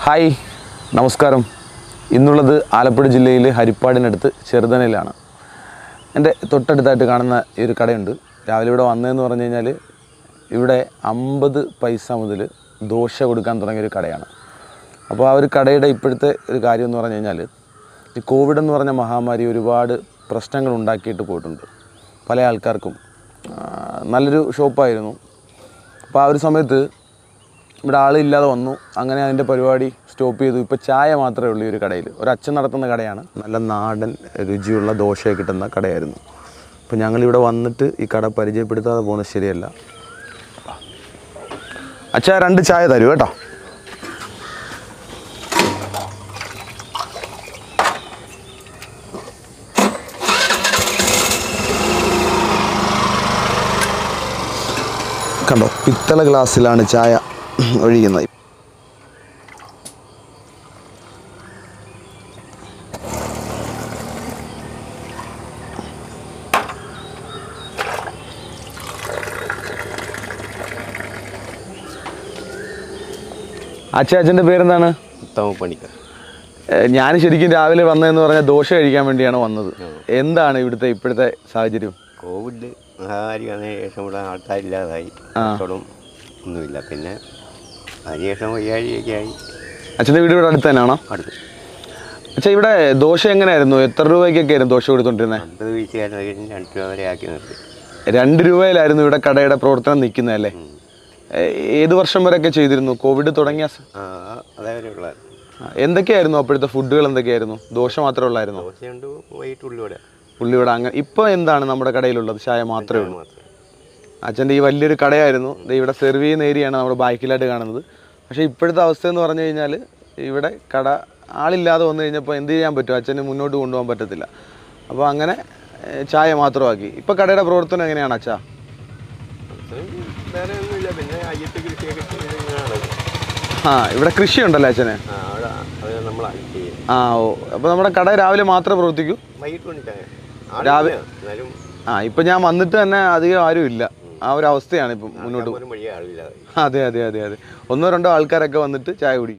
Hi നമസ്കാരം ഇന്നുള്ളത് ആലപ്പുഴ ജില്ലയിലെ ഹരിപ്പാടിനടുത്ത് ചെറുതനയിലാണ് എൻ്റെ തൊട്ടടുത്തായിട്ട് കാണുന്ന ഈ ഒരു കടയുണ്ട് രാവിലെ ഇവിടെ വന്നതെന്ന് പറഞ്ഞു കഴിഞ്ഞാൽ ഇവിടെ അമ്പത് പൈസ മുതൽ ദോശ കൊടുക്കാൻ തുടങ്ങിയ ഒരു കടയാണ് അപ്പോൾ ആ ഒരു കടയുടെ ഇപ്പോഴത്തെ ഒരു കാര്യം എന്ന് പറഞ്ഞു കഴിഞ്ഞാൽ ഈ കോവിഡ് എന്ന് പറഞ്ഞ മഹാമാരി ഒരുപാട് പ്രശ്നങ്ങൾ ഉണ്ടാക്കിയിട്ട് പോയിട്ടുണ്ട് പല ആൾക്കാർക്കും ആ, നല്ലൊരു ഷോപ്പായിരുന്നു അപ്പോൾ ആ ഒരു സമയത്ത് ഇവിടെ ആളില്ലാതെ വന്നു അങ്ങനെ അതിൻ്റെ പരിപാടി സ്റ്റോപ്പ് ചെയ്തു ഇപ്പോൾ ചായ മാത്രമേ ഉള്ളൂ ഈ ഒരു കടയിൽ ഒരു അച്ഛൻ നടത്തുന്ന കടയാണ് നല്ല നാടൻ രുചിയുള്ള ദോശയൊക്കെ കിട്ടുന്ന കടയായിരുന്നു അപ്പോൾ ഞങ്ങളിവിടെ വന്നിട്ട് ഈ കട പരിചയപ്പെടുത്താതെ പോകുന്നത് ശരിയല്ല അച്ഛാ രണ്ട് ചായ തരൂ കേട്ടോ കണ്ടോ പിത്തള ഗ്ലാസ്സിലാണ് ചായ ഒഴിക്കുന്നത് അച്ഛാച്ചൻ്റെ പേരെന്താണ് ഉത്തമ പണിക്കർ ഞാൻ ശരിക്കും രാവിലെ വന്നതെന്ന് പറഞ്ഞാൽ ദോശ കഴിക്കാൻ വേണ്ടിയാണ് വന്നത് എന്താണ് ഇവിടുത്തെ ഇപ്പോഴത്തെ സാഹചര്യം കോവിഡ് മഹാമാരി വന്നതിന് ശേഷം ഇവിടെ ആൾക്കാരില്ലാതായി ആ. കച്ചവടം ഒന്നുമില്ല പിന്നെ അതിനുശേഷം വയ്യാഴിയൊക്കെ ആയി അച്ഛൻ്റെ വീട് ഇവിടെ അടുത്ത് തന്നെയാണോ അടുത്ത് അച്ഛാ ഇവിടെ ദോശ എങ്ങനെയായിരുന്നു എത്ര രൂപയ്ക്കൊക്കെ ആയിരുന്നു ദോശ കൊടുത്തോണ്ടിരുന്നത് അമ്പത് പൈസയായിരുന്നു അതിന് രണ്ട് രൂപ വരെ ആക്കി നിർത്തി രണ്ട് രൂപയിലായിരുന്നു ഇവിടെ കടയുടെ പ്രവർത്തനം നിൽക്കുന്നതല്ലേ ഏത് വർഷം വരെയൊക്കെ ചെയ്തിരുന്നു കോവിഡ് തുടങ്ങിയ സ- ആ അതേവരെ ഉള്ള ആ, എന്തൊക്കെയായിരുന്നു അപ്പോഴത്തെ ഫുഡുകൾ എന്തൊക്കെയായിരുന്നു ദോശ മാത്രമേ ഉള്ളായിരുന്നു ദോശയുണ്ട് വൈകിട്ട് ഉള്ളിവിടെ ഉള്ളിവിടെ അങ്ങനെ ഇപ്പോൾ എന്താണ് നമ്മുടെ കടയിലുള്ളത് ചായ മാത്രമേ ഉള്ളൂ മാത്രം അച്ഛൻ്റെ ഈ വലിയൊരു കടയായിരുന്നു ദേ ഇവിടെ സെർവ് ചെയ്യുന്ന ഏരിയയാണ് നമ്മുടെ ബാക്കിലായിട്ട് കാണുന്നത് പക്ഷേ ഇപ്പോഴത്തെ അവസ്ഥ എന്ന് പറഞ്ഞു കഴിഞ്ഞാൽ ഇവിടെ കട ആളില്ലാതെ വന്നു കഴിഞ്ഞപ്പോൾ എന്ത് ചെയ്യാൻ പറ്റും അച്ഛന് മുന്നോട്ട് കൊണ്ടുപോകാൻ പറ്റത്തില്ല അപ്പോൾ അങ്ങനെ ഏ, ചായ മാത്രമാക്കി ഇപ്പോൾ കടയുടെ പ്രവർത്തനം എങ്ങനെയാണ് അച്ഛാ അത് വേറെ ഒന്നുമില്ല പിന്നെ അയ്യത്ത് കൃഷിയൊക്കെ ചെയ്തിങ്ങനെയാണ് ആ ഇവിടെ കൃഷിയുണ്ടല്ലോ അച്ഛന് ആ അവിടെ അത് നമ്മളാണ് ചെയ്യുന്നത് ആ ഓ അപ്പോൾ നമ്മുടെ കട രാവിലെ മാത്രമേ പ്രവർത്തിക്കൂ വൈകിട്ട് കൊണ്ടിട്ടാണ് രാവിലെ- എന്നാലും ആ ഇപ്പം ഞാൻ വന്നിട്ട് തന്നെ അധികം ആരും ഇല്ല ആ ഒരു അവസ്ഥയാണ് ഇപ്പം മുന്നോട്ട് ഒരു വഴിയെ ആളില്ലാതെ അതെ അതെ അതെ അതെ ഒന്നോ രണ്ടോ ആൾക്കാരൊക്കെ വന്നിട്ട് ചായ കുടിക്കും